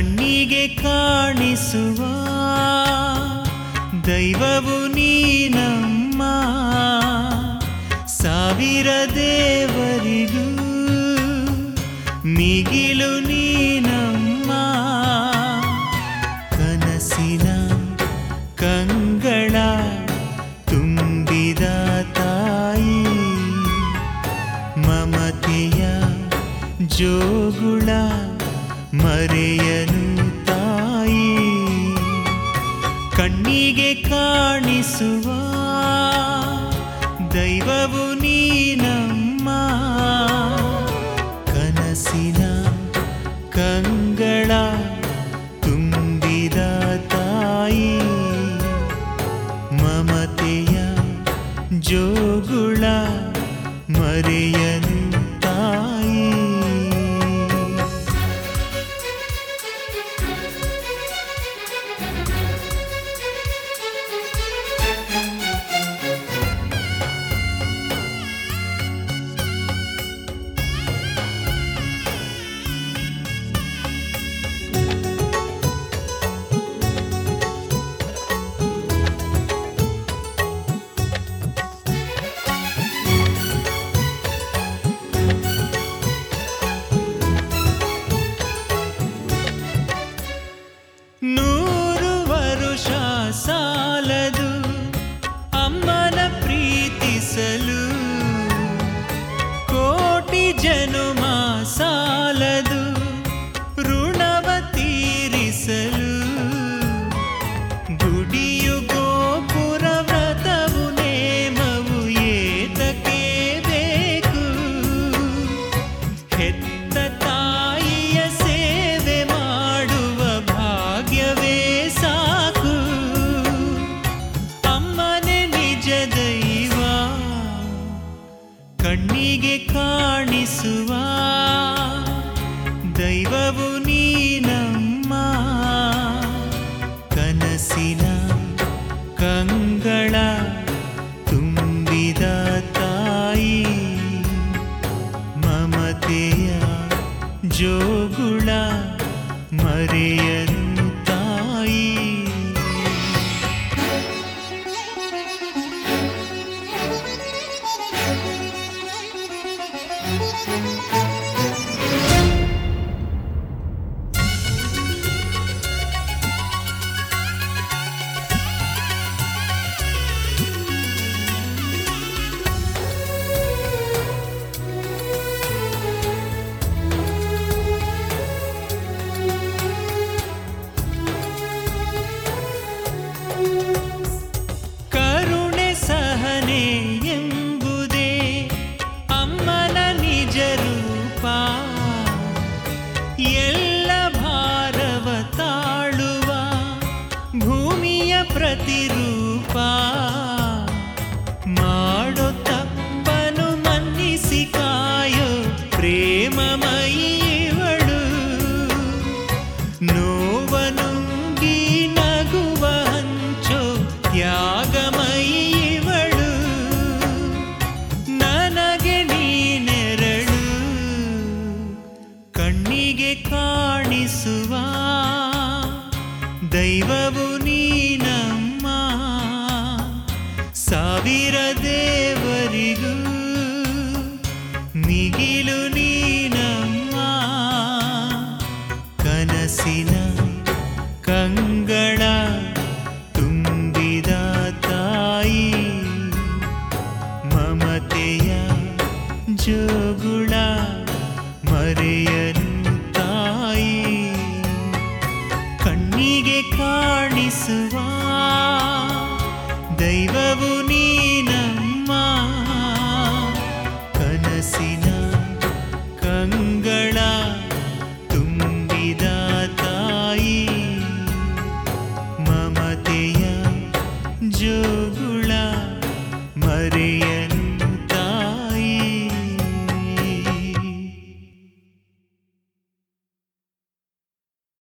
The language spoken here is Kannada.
ಕಣ್ಣಿಗೆ ಕಾಣಿಸುವ ದೈವವು ನೀನಮ್ಮ ಸಾವಿರ ದೇವರಿಗೂ ಮಿಗಿಲು ನೀನಮ್ಮ ಕನಸಿನ ಕಂಗಳ ತುಂಬಿದ ತಾಯಿ ಮಮತೆಯ ಜೋಗುಳ ಮರೆಯನು ತಾಯಿ ಕಣ್ಣಿಗೆ ಕಾಣಿಸುವ ದೈವವು ನೀನಮ್ಮ ಕನಸಿನ ಕಂಗಳ ತುಂಬಿದ ತಾಯಿ ಮಮತೆಯ ಜೋಗುಳ ಮರೆಯನು ತಾಯಿ ನೂರು ವರುಷ ಸಾಲದು ಅಮ್ಮನ ಪ್ರೀತಿಸಲು ಕೋಟಿ ಜನುಮ ಸಾಲದು ಋಣವ ತೀರಿಸಲು ಗುಡಿಯು ಗೋಪುರ ವ್ರತವು ನೇಮವು ಏತಕ್ಕೆ ಬೇಕು ಹೆತ್ತ ತಾಯಿಯ ಸೇವೆ ಮಾಡುವ ಭಾಗ್ಯವೇ ಸಾಕು ಅಮ್ಮನೆ ನಿಜ ದೈವ ಕಣ್ಣಿಗೆ ಕಾಣಿಸುವ ದೈವವು ನೀನಮ್ಮ ಕನಸಿನ ಕಂಗಳ ತುಂಬಿದ ತಾಯಿ ಮಮತೆಯ ಜೋಗುಳ ಮರೆಯನು ತಾಯಿ ಕರುಣೆ ಸಹನೆ ಎಂಬುದೇ ಅಮ್ಮನ ನಿಜ ರೂಪ ಎಲ್ಲ ಭಾರವ ತಾಳುವ ಭೂಮಿಯ ಪ್ರತಿರೂಪ ಮಾಡೋ ತಪ್ಪನು ಮನ್ನಿಸಿ ಕಾಯೋ ಪ್ರೇಮಮಯಿವಳು ನೋವನುಂಗಿ ನಗುವ ಹಂಚೋ ತ್ಯಾಗಮಯಿವಳು ನನಗೆ ನೀನೆರಳು ಕಣ್ಣಿಗೆ ಕಾಣಿಸುವ ದೈವವು ನೀನಮ್ಮ ಸಾವಿರ ದೇವರಿಗೂ ಮಿಗಿಲು ನೀನಮ್ಮ ಕನಸಿನ ಕಂಗಳ ತುಂಬಿದ ತಾಯಿ ಮಮತೆಯ ಜೋಗುಳ ಮರೆಯನು ತಾಯಿ ಕಣ್ಣಿಗೆ ಕಾಣಿಸುವ ದೈವವು ನೀನಮ್ಮ ಕನಸಿನ ಕಂಗಳ ತುಂಬಿದ ತಾಯಿ ಮಮತೆಯ ಜೋಗುಳ ಮರೆಯ